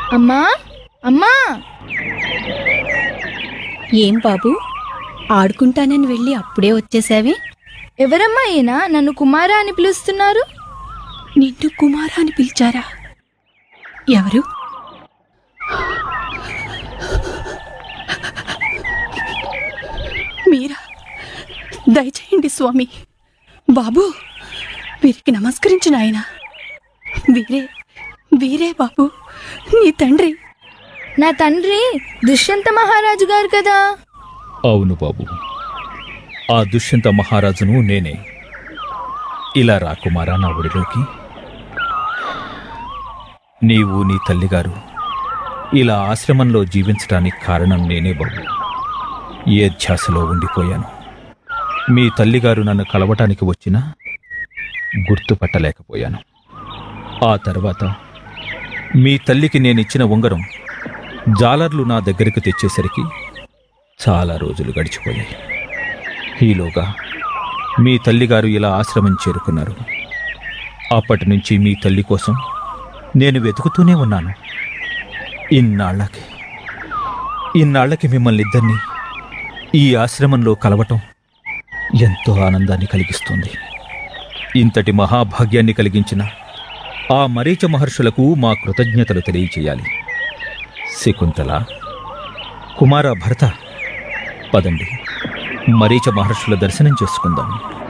అమ్మా అమ్మా ఏం బాబు ఆడుకుంటానని వెళ్ళి అప్పుడే వచ్చేసావి ఎవరమ్మా ఈయన నన్ను కుమారా అని పిలుస్తున్నారు నిన్ను కుమార అని పిలిచారా ఎవరు మీరా దయచేయండి స్వామి బాబు వీరికి నమస్కరించిన ఆయన వీరే వీరే బాబు నీ తండ్రి నా తండ్రి దుష్యంత మహారాజు గారు కదా అవును బాబు ఆ దుష్యంత మహారాజును నేనే ఇలా రా కుమారా నా ఒడిలోకి నీవు నీ తల్లిగారు ఇలా ఆశ్రమంలో జీవించడానికి కారణం నేనే బాబు ఏ ధ్యాసలో ఉండిపోయాను మీ తల్లిగారు నన్ను కలవటానికి వచ్చినా గుర్తుపట్టలేకపోయాను ఆ తర్వాత మీ తల్లికి నేనిచ్చిన ఉంగరం జాలర్లు నా దగ్గరికి తెచ్చేసరికి చాలా రోజులు గడిచిపోయాయి ఈలోగా మీ తల్లిగారు ఇలా ఆశ్రమం చేరుకున్నారు అప్పటి నుంచి మీ తల్లి కోసం నేను వెతుకుతూనే ఉన్నాను ఇన్నాళ్ళకి ఇన్నాళ్ళకి మిమ్మల్ని ఇద్దరిని ఈ ఆశ్రమంలో కలవటం ఎంతో ఆనందాన్ని కలిగిస్తుంది ఇంతటి మహాభాగ్యాన్ని కలిగించిన ఆ మరీచ మహర్షులకు మా కృతజ్ఞతలు తెలియచేయాలి శకుంతల కుమార భరత పదండి మరీచ మహర్షుల దర్శనం చేసుకుందాం